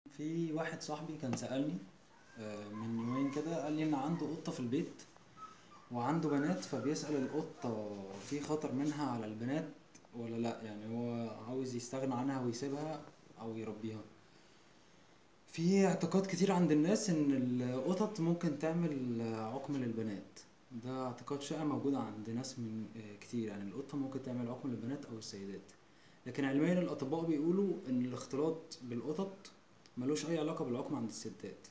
في واحد صاحبي كان سألني آه، من يومين كده قال لي ان عنده قطة في البيت وعنده بنات فبيسأل القطة في خطر منها على البنات ولا لا يعني هو عاوز يستغنى عنها ويسيبها او يربيها في اعتقاد كتير عند الناس ان القطط ممكن تعمل عقم للبنات ده اعتقاد شائع موجود عند ناس من آه، كتير يعني القطة ممكن تعمل عقم للبنات او السيدات لكن علميا الاطباء بيقولوا ان الاختلاط بالقطط ملوش اي علاقة بالعقم عند الستات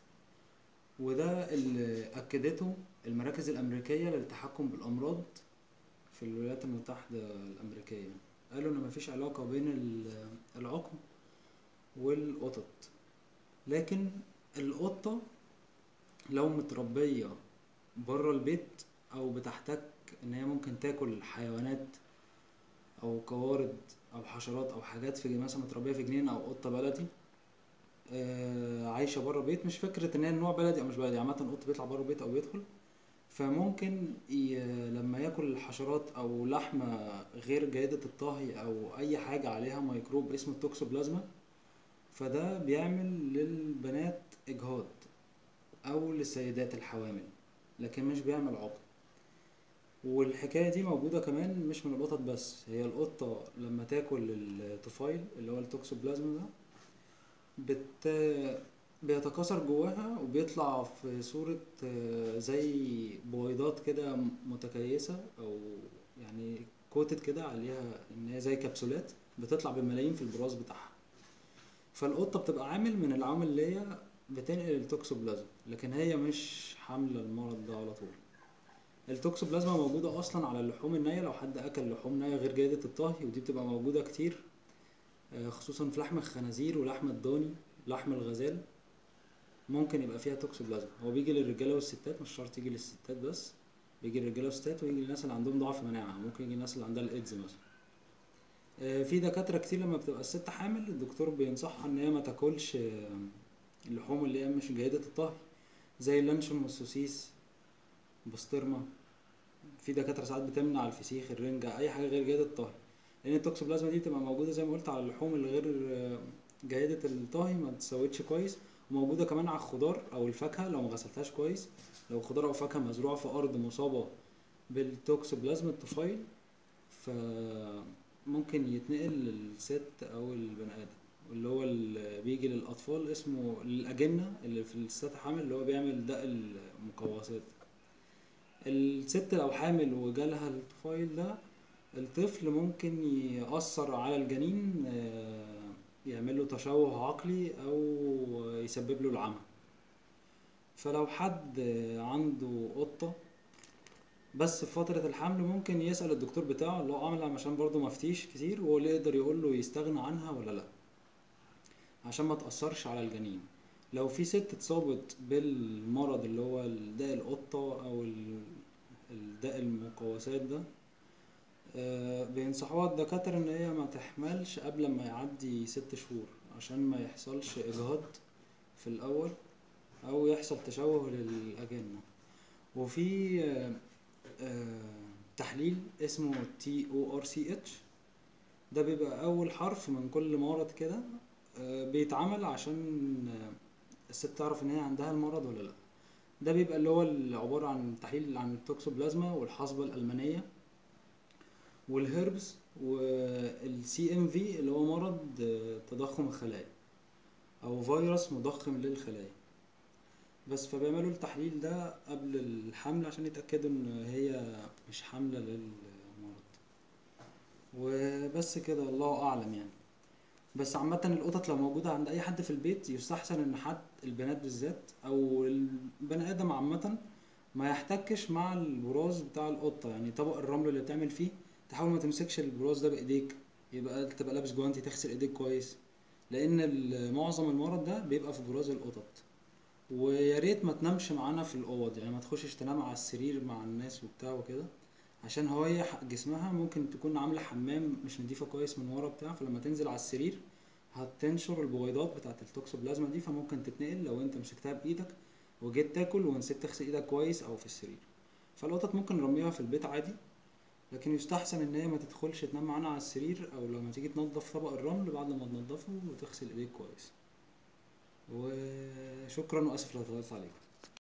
وده اللي اكدته المراكز الامريكية للتحكم بالامراض في الولايات المتحدة الامريكية قالوا ان مفيش علاقة بين ال- العقم والقطط لكن القطة لو متربية بره البيت او بتحتك ان هي ممكن تاكل حيوانات او قوارض او حشرات او حاجات في مثلا متربيه في جنينه او قطه بلدي آه، عايشه بره البيت مش فكره ان هي نوع بلدي او مش بلدي عامه قط بيطلع بره البيت او بيدخل فممكن ي... لما ياكل حشرات او لحمه غير جيده الطهي او اي حاجه عليها ميكروب اسمه التوكسوبلازما فده بيعمل للبنات اجهاض او للسيدات الحوامل لكن مش بيعمل عقم والحكاية دي موجودة كمان مش من القطط بس هي القطة لما تاكل الطفيل اللي هو التوكسوبلازما ده بت بيتكاثر جواها وبيطلع في صورة آه، زي بويضات كده متكيسة أو يعني كوتد كده عليها إن هي زي كبسولات بتطلع بالملايين في البراز بتاعها فالقطة بتبقى عامل من العوامل اللي هي بتنقل التوكسوبلازما لكن هي مش حاملة المرض ده على طول التوكسوبلازما موجودة أصلا على اللحوم النية لو حد أكل لحوم نية غير جيدة الطهي ودي بتبقى موجودة كتير آه، خصوصا في لحم الخنازير ولحم الضاني لحم الغزال ممكن يبقى فيها توكسوبلازما هو بيجي للرجالة والستات مش شرط يجي للستات بس بيجي للرجالة والستات ويجي للناس اللي عندهم ضعف مناعة ممكن يجي للناس اللي عندها الإيدز مثلا آه، في دكاترة كتير لما بتبقى الست حامل الدكتور بينصحها إن هي ما تاكلش آه، اللحوم اللي هي مش جيدة الطهي زي اللانشون والسوسيس بسطرمة في دكاترة ساعات بتمنع الفسيخ الرنجة أي حاجة غير جيدة الطهي لأن التوكسوبلازما دي بتبقى موجودة زي ما قلت على اللحوم اللي غير آه، جيدة الطهي ما بتسوتش كويس وموجودة كمان على الخضار أو الفاكهة لو ما غسلتهاش كويس لو خضار أو فاكهة مزروعة في أرض مصابة بالتوكسوبلازما الطفيل فممكن يتنقل للست أو البني آدم اللي هو اللي بيجي للأطفال اسمه الأجنة اللي في الست حامل اللي هو بيعمل داء المقوسات الست لو حامل وجالها الطفيل ده الطفل ممكن يأثر على الجنين آه، يعمل له تشوه عقلي أو يسبب له العمى فلو حد آه، عنده قطة بس في فترة الحمل ممكن يسأل الدكتور بتاعه اللي هو عامل عشان برضه مفتيش كتير وهو اللي يقدر يقول له يستغنى عنها ولا لأ عشان ما تأثرش على الجنين لو في ست اتصابت بالمرض اللي هو داء القطة أو ال- الداء المقوسات ده آه، بينصحوها الدكاترة إن هي ما تحملش قبل ما يعدي ست شهور عشان ما يحصلش إجهاض في الأول أو يحصل تشوه للأجنة وفي آه، آه، تحليل اسمه تي او ار سي اتش ده بيبقى أول حرف من كل مرض كده آه، بيتعمل عشان آه، الست تعرف إن هي عندها المرض ولا لأ ده بيبقى اللي هو اللي عبارة عن تحليل عن التوكسوبلازما والحصبة الألمانية والهربس والسي ام في اللي هو مرض آه، تضخم الخلايا او فيروس مضخم للخلايا بس فبيعملوا التحليل ده قبل الحمل عشان يتأكدوا ان هي مش حاملة للمرض وبس كده الله اعلم يعني بس عامة القطط لو موجودة عند أي حد في البيت يستحسن إن حد البنات بالذات أو البني آدم عامة ما يحتكش مع البراز بتاع القطة يعني طبق الرمل اللي بتعمل فيه تحاول ما تمسكش البراز ده بإيديك يبقى تبقى لابس جوانتي تغسل إيديك كويس لأن ال- معظم المرض ده بيبقى في براز القطط ويا ريت ما تنامش معانا في الأوض يعني ما تخشش تنام على السرير مع الناس وبتاع وكده عشان هو هي ح- جسمها ممكن تكون عاملة حمام مش نضيفة كويس من ورا بتاع فلما تنزل على السرير هتنشر البويضات بتاعة التوكسوبلازما دي فممكن تتنقل لو انت مسكتها بإيدك وجيت تاكل ونسيت تغسل ايدك كويس او في السرير فالقطط ممكن نرميها في البيت عادي لكن يستحسن ان هي ما تدخلش تنام معانا على السرير او لما تيجي تنضف طبق الرمل بعد ما تنضفه وتغسل ايديك كويس وشكرا واسف لو طولت عليكم